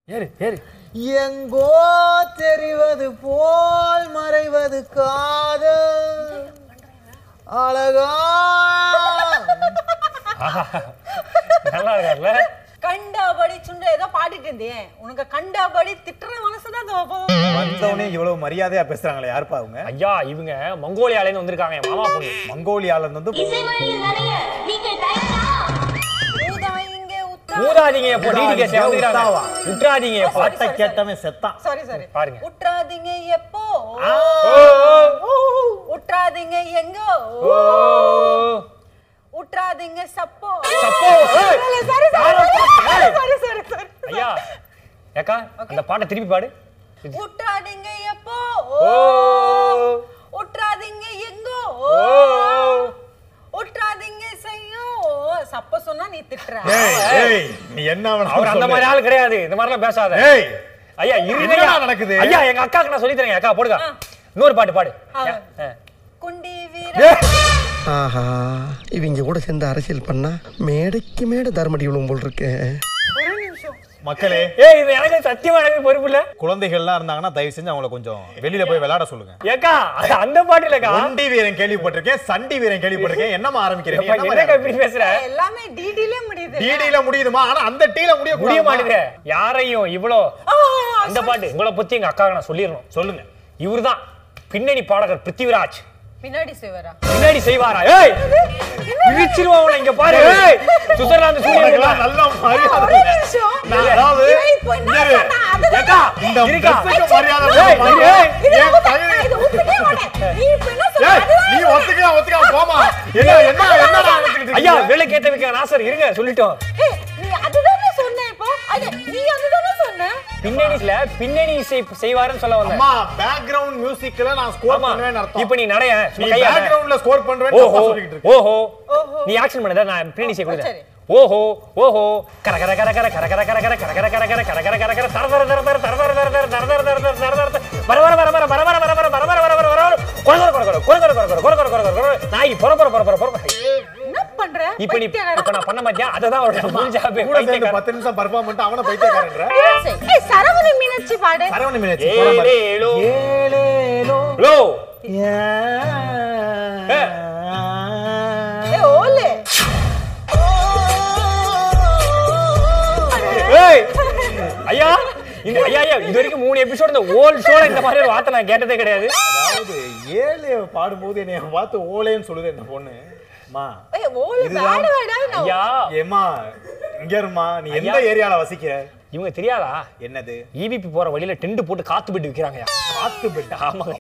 ஏறு ஏறு எங்கோ தெரிவது போல் மறைவது காதல் அழகா நல்லா இருக்கார்ல கண்டபடி சுண்ட ஏதோ பாடிட்டு இருந்தேன் உனக்கு கண்டபடி திட்டுற மனசுதான் தோப்பம் வந்தவனே இவ்வளவு மரியாதையா பேசுறாங்களே யாருப்பா அவங்க ஐயா இவங்க மங்கோலியால இருந்து வந்திருக்காங்க என் மாமா பொண்ணு மங்கோலியால இருந்து வந்து இசைமொழியில் நனைய நீங்கள் தயாரா ஊதா இங்கே உத்தா ஊதாதீங்க எப்போ நீதி கேஸ் வந்துக்கிறாங்க உத்தாவா. விட்டுறாதீங்க எப்போ பாட்டை கேட்டவன் செத்தான் சாரி சாரி பாருங்க. உற்றாதீங்க எப்போ ஓ, உற்றாதீங்க எங்கோ ஓ, உற்றாதீங்க சப்போ சப்போ, ஏய். சாரி யாரோ சாரி பாட்டு, ஏய். சாரி சாரி ஐயா ஏக்கா அந்த பாட்டை திருப்பி பாடு உற்றாதீங்க எப்போ ஓ உற்றாதீங்க எங்கோ ஓ உற்றாதீங்க செய்யும் சப்ப சொன்னா நீ திட்டுற ஏய் ஏய் நீ என்ன வேணாலும் அவர் அந்த சொல்லு. மாதிரி ஆள் கிடையாது இந்த மாதிரிலாம் பேசாத ஏய் ஐயா இருங்க என்னடா ஐயா. நடக்குது? ஐயா எங்க அக்காக்கு நான் சொல்லி தரேன் அக்கா போடுங்க இன்னொரு பாட்டு பாடு ஆ. ஆ. குண்டி வீர ஏய், ஆஹா இவங்க கூட சேர்ந்து அரசியல் பண்ணா மேடைக்கு மேடை தர்மடி விழுவும் போல் இருக்கு ஒரு நிமிஷம் மக்களே ஏய் இது எனக்கு சத்தியமா எனக்கு பொறுப்பு இல்ல குழந்தைகள்லாம் இருந்தாங்கன்னா தயவு செஞ்சு அவங்கள கொஞ்சம் வெளியில போய் விளையாட சொல்லுங்க ஏக்கா அது அந்த பாட்டு இல்லக்கா ஒண்டி வீரன் கேள்விப்பட்டிருக்கேன் சண்டி வீரன் கேள்விப்பட்டிருக்கேன் என்னமா ஆரம்பிக்கிறீங்க எப்பா, என்ன என்னக்கா மாதிரி இப்படி பேசுற எல்லாமே டிடில முடியுது டிடில முடியுதுமா ஆனா அந்த டீல முடிய முடிய கூடாதுமா. மாட்டேது யாரையும் இவ்வளோ ஆ, அந்த பாட்டு உங்களை பத்தி எங்க அக்காவை நான் சொல்லிடணும் சொல்லுங்க இவர்தான் பின்னணி பாடகர் பிருத்திவிராஜ் பின்னாடி செய்வரா பின்னாடி செய்வாரா ஏய் பிரிச்சிருவான் உன்னை இங்க பாரு ஏய் சுவிட்சர்லாந்து உனக்கெல்லாம் சூரியன் நல்ல மரியாதை ஒரு நிமிஷம் நான் அதாவது இவன் இப்போ என்ன இரு. சொன்னா? அதுதான் ஏக்கா இந்த இருக்கா ட்ரெஸ்ஸுக்கு மரியாதை ஏய், கொடுக்க ஏய், மாட்டேன். இது என் ஒத்துக்க தகுதி- மாட்டேன், இது ஒத்துக்கவே மாட்டேன். நீ இப்ப என்ன சொன்ன? ஏய், அதுதான் நீ ஒத்துக்க ஒத்துக்க போமா என்ன என்ன என்னடா நினைச்சிட்டு ஐயா இருக்கீங்க? வேலை கேட்ட வைக்க நாசர் இருங்க சொல்லிட்டோம் ஏய், நீ அதுதானே சொன்ன இப்போ அது நீ அதுதானே சொன்ன பின்னணிஸ்ல பின்னணி இசை செய்வாருன்னு சொல்ல வந்தேன் அம்மா பேக்ரவுண்ட் மியூசிக்ல நான் ஸ்கோர் ஆமா பண்ணுவேன்னு அர்த்தம் இப்ப நீ நடைய நீ பேக்ரவுண்ட்ல ஸ்கோர் பண்றேன்னு ஓஹோ தப்பா சொல்லிட்டு இருக்க ஓஹோ ஓஹோ. நீ ஆக்ஷன் பண்ணத நான் பின்னணி இசை கொடுத்தேன் சரி. ஓஹோ ஓஹோ கர கர கர கர கர கர கர கர கர கர கர கர கர கர கர கர தர தர தர தர தர தர தர தர தர தர தர தர தர தர வர வர வர வர வர வர வர வர வர வர வர வர வர வர கொர கொர கொர கொர கொர கொர கொர கொர கொர கொர கொர நாய் பொற பொற பொற பொற பொற என்ன பண்ற இப்ப நீ பைத்தியக்காரன். இப்ப நான் பண்ண மாட்டியா அததான் அவரோட முடிஞ்சாபே கூட சேர்ந்து பத்து நிமிஷம் பர்ஃபார்ம் பண்ணிட்டு அவன பைத்தியக்காரன்ற ஏய் சரவணி மீனாட்சி பாடு சரவண மீனாட்சி போன பாரு. ஏலேலோ ஏலேலோ. லோ ஏய் ஓலே ஏய் ஐயா இந்த ஐயா ஐயா இது வரைக்கும் மூணு எபிசோட் இந்த ஓல்ட் ஷோல இந்த மாதிரி ஒரு வார்த்தை நான் கேட்டதே கிடையாது அதாவது ஏழு பாடும்போது என்னைய பார்த்து ஓலேன்னு சொல்லுது இந்த பொண்ணு மா ஏய் ஓலே இதுதான். வேட வேடா ஐயா ஏமா இங்க இருமா நீ எந்த ஐயா. ஏரியால வசிக்கிற இவங்க தெரியாதா என்னது இபிபி போற வழியில டென்ட் போட்டு காத்து போட்டு விக்கிறாங்கயா காத்து பெட்டா ஆமாங்க